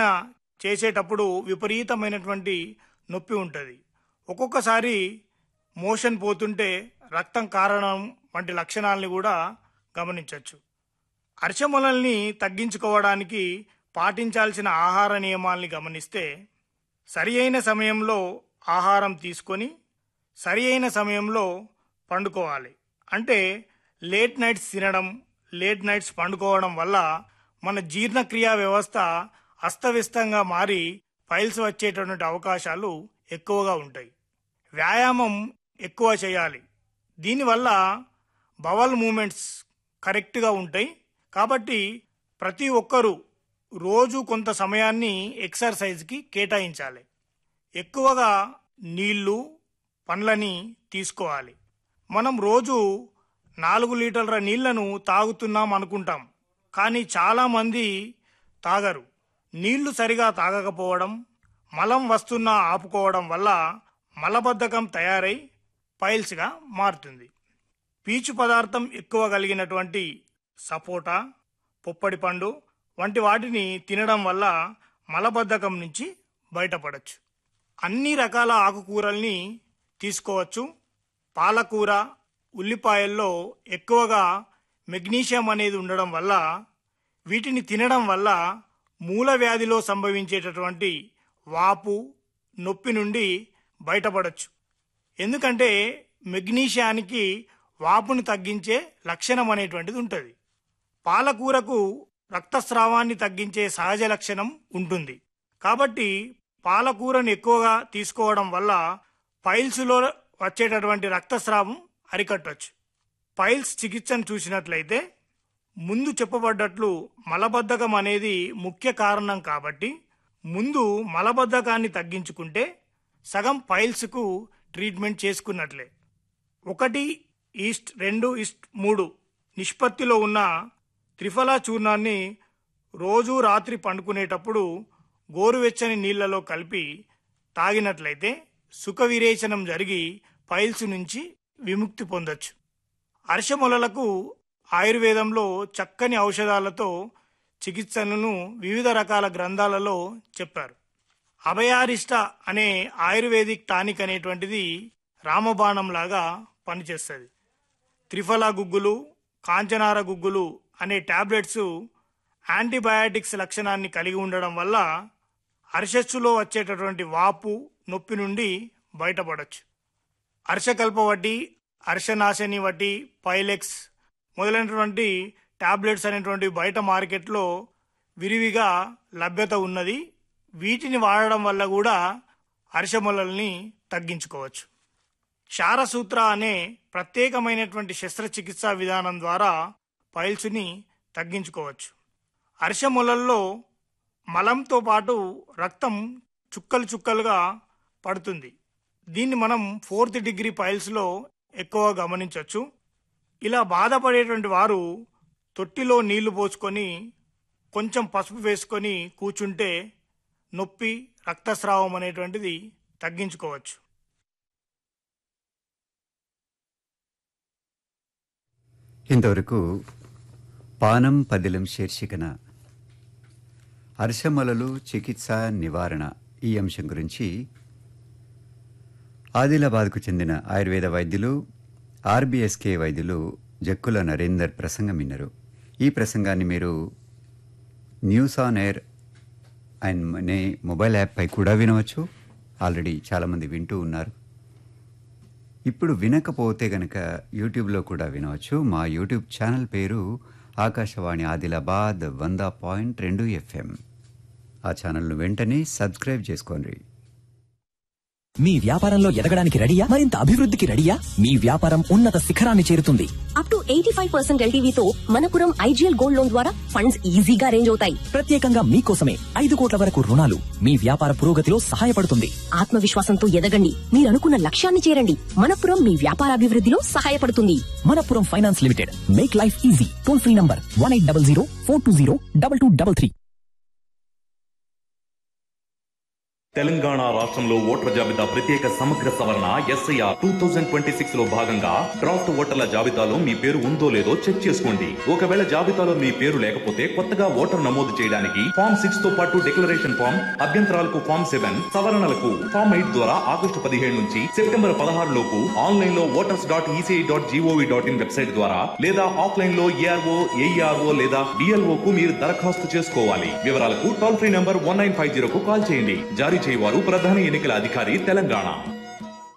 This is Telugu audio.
చేసేటప్పుడు విపరీతమైనటువంటి నొప్పి ఉంటుంది ఒక్కొక్కసారి మోషన్ పోతుంటే రక్తం కారణం వంటి లక్షణాలని కూడా గమనించవచ్చు అర్చమొలల్ని తగ్గించుకోవడానికి పాటించాల్సిన ఆహార నియమాల్ని గమనిస్తే సరి అయిన సమయంలో ఆహారం తీసుకొని సరి అయిన సమయంలో పండుకోవాలి అంటే లేట్ నైట్స్ తినడం లేట్ నైట్స్ పండుకోవడం వల్ల మన జీర్ణక్రియ వ్యవస్థ అస్తవ్యస్తంగా మారి ఫైల్స్ వచ్చేటటువంటి అవకాశాలు ఎక్కువగా ఉంటాయి వ్యాయామం ఎక్కువ చేయాలి దీనివల్ల బవల్ మూమెంట్స్ కరెక్ట్గా ఉంటాయి కాబట్టి ప్రతి ఒక్కరూ రోజు కొంత సమయాన్ని ఎక్సర్సైజ్కి కేటాయించాలి ఎక్కువగా నీళ్లు పండ్లని తీసుకోవాలి మనం రోజు నాలుగు లీటర్ల నీళ్లను తాగుతున్నాం అనుకుంటాం కానీ చాలామంది తాగరు నీళ్లు సరిగా తాగకపోవడం మలం వస్తున్నా ఆపుకోవడం వల్ల మలబద్ధకం తయారై పైల్స్గా మారుతుంది పీచు పదార్థం ఎక్కువ కలిగినటువంటి సపోటా పొప్పడి పండు వంటి వాటిని తినడం వల్ల మలబద్ధకం నుంచి బయటపడచ్చు అన్ని రకాల ఆకుకూరల్ని తీసుకోవచ్చు పాలకూర ఉల్లిపాయల్లో ఎక్కువగా మెగ్నీషియం అనేది ఉండడం వల్ల వీటిని తినడం వల్ల మూల వ్యాధిలో సంభవించేటటువంటి వాపు నొప్పి నుండి బయటపడచ్చు ఎందుకంటే మెగ్నీషియానికి వాపుని తగ్గించే లక్షణం అనేటువంటిది ఉంటుంది పాలకూరకు రక్తస్రావాన్ని తగ్గించే సహజ లక్షణం ఉంటుంది కాబట్టి పాలకూరను ఎక్కువగా తీసుకోవడం వల్ల పైల్స్లో వచ్చేటటువంటి రక్తస్రావం అరికట్టవచ్చు పైల్స్ చికిత్సను చూసినట్లయితే ముందు చెప్పబడ్డట్లు మలబద్ధకం అనేది ముఖ్య కారణం కాబట్టి ముందు మలబద్ధకాన్ని తగ్గించుకుంటే సగం పైల్స్కు ట్రీట్మెంట్ చేసుకున్నట్లే ఒకటి ఈస్ట్ రెండు ఈస్ట్ మూడు నిష్పత్తిలో ఉన్న త్రిఫలా చూర్ణాన్ని రోజు రాత్రి పండుకునేటప్పుడు గోరువెచ్చని నీళ్లలో కలిపి తాగినట్లయితే సుఖ విరేచనం జరిగి పైల్స్ నుంచి విముక్తి పొందొచ్చు అర్షములలకు ఆయుర్వేదంలో చక్కని ఔషధాలతో చికిత్సలను వివిధ రకాల గ్రంథాలలో చెప్పారు అభయారిష్ట అనే ఆయుర్వేదిక్ టానిక్ అనేటువంటిది రామబాణం లాగా పనిచేస్తుంది త్రిఫల గుగ్గులు కాంచనార గుగ్గులు అనే టాబ్లెట్స్ యాంటీబయాటిక్స్ లక్షణాన్ని కలిగి ఉండడం వల్ల అరిషస్సులో వచ్చేటటువంటి వాపు నొప్పి నుండి బయటపడవచ్చు అర్షకల్ప వడ్డీ అర్షనాశని వడ్డీ పైలెక్స్ మొదలైనటువంటి టాబ్లెట్స్ అనేటువంటి బయట మార్కెట్లో విరివిగా లభ్యత ఉన్నది వీటిని వాడడం వల్ల కూడా అరిషములల్ని తగ్గించుకోవచ్చు క్షారసూత్ర అనే ప్రత్యేకమైనటువంటి శస్త్రచికిత్సా విధానం ద్వారా పైల్స్ని తగ్గించుకోవచ్చు అరిషములల్లో మలంతో పాటు రక్తం చుక్కలు చుక్కలుగా పడుతుంది దీన్ని మనం ఫోర్త్ డిగ్రీ పైల్స్లో ఎక్కువ గమనించవచ్చు ఇలా బాధపడేటువంటి వారు తొట్టిలో నీళ్లు పోసుకొని కొంచెం పసుపు వేసుకొని కూర్చుంటే నొప్పి రక్తస్రావం అనేటువంటిది తగ్గించుకోవచ్చు ఇంతవరకు పానం పదిలం శీర్షికన అర్షమలలు చికిత్స నివారణ ఈ అంశం గురించి ఆదిలాబాద్కు చెందిన ఆయుర్వేద వైద్యులు ఆర్బీఎస్కే వైద్యులు జక్కుల నరేందర్ ప్రసంగం విన్నారు ఈ ప్రసంగాన్ని మీరు న్యూస్ ఆన్ ఎయిర్ అండ్ అనే మొబైల్ యాప్పై కూడా వినవచ్చు ఆల్రెడీ చాలామంది వింటూ ఉన్నారు ఇప్పుడు వినకపోతే గనక యూట్యూబ్లో కూడా వినవచ్చు మా యూట్యూబ్ ఛానల్ పేరు ఆకాశవాణి ఆదిలాబాద్ వంద పాయింట్ రెండు ఎఫ్ఎం ఆ ఛానల్ను వెంటనే సబ్స్క్రైబ్ చేసుకోండి మీ వ్యాపారంలో ఎదగడానికి రెడీయా మరింత అభివృద్ధికి రెడీయా మీ వ్యాపారం ఉన్నత శిఖరాన్ని చేరుతుంది up to eighty five percent ఎల్టీవీతో మనపురం ఐజీఎల్ గోల్డ్ లోన్ ద్వారా ఫండ్స్ ఈజీగా అరేంజ్ అవుతాయి ప్రత్యేకంగా మీకోసమే ఐదు కోట్ల వరకు రుణాలు మీ వ్యాపార పురోగతిలో సహాయపడుతుంది ఆత్మవిశ్వాసంతో ఎదగండి మీరు అనుకున్న లక్ష్యాన్ని చేరండి మనపురం మీ వ్యాపారాభివృద్ధిలో సహాయపడుతుంది Manappuram finance limited make life easy toll free number one eight double zero four two zero double two double three Telangana రాష్ట్రంలో ఓటర్ల జాబితా ప్రత్యేక సమగ్ర సవరణ SIR two thousand twenty six లో భాగంగా డ్రాఫ్ట్ ఓటర్ల జాబితాలో మీ పేరు ఉందో లేదో చెక్ చేసుకోండి ఒకవేళ జాబితాలో మీ పేరు లేకపోతే కొత్తగా ఓటర్ నమోదు చేయడానికి ఫామ్ సిక్స్ తో పాటు డిక్లరేషన్ ఫామ్ అభ్యంతరాలకు ఫామ్ సెవెన్ సవరణలకు ఫామ్ ఎయిట్ ద్వారా ఆగస్టు పదిహేడు నుంచి సెప్టెంబర్ పదహారు లోపు ఆన్లైన్ లో voters dot ECI dot GOV dot in website ద్వారా లేదా ఆఫ్లైన్ లో ఏఆర్ఓ ఏఈఆర్ఓ లేదా డిఎల్ఓ కు మీరు దరఖాస్తు చేసుకోవాలి వివరాలకు toll free number one nine five zero కు కాల్ చేయండి జారీ చేయవారు ప్రధాన ఎన్నికల అధికారి తెలంగాణ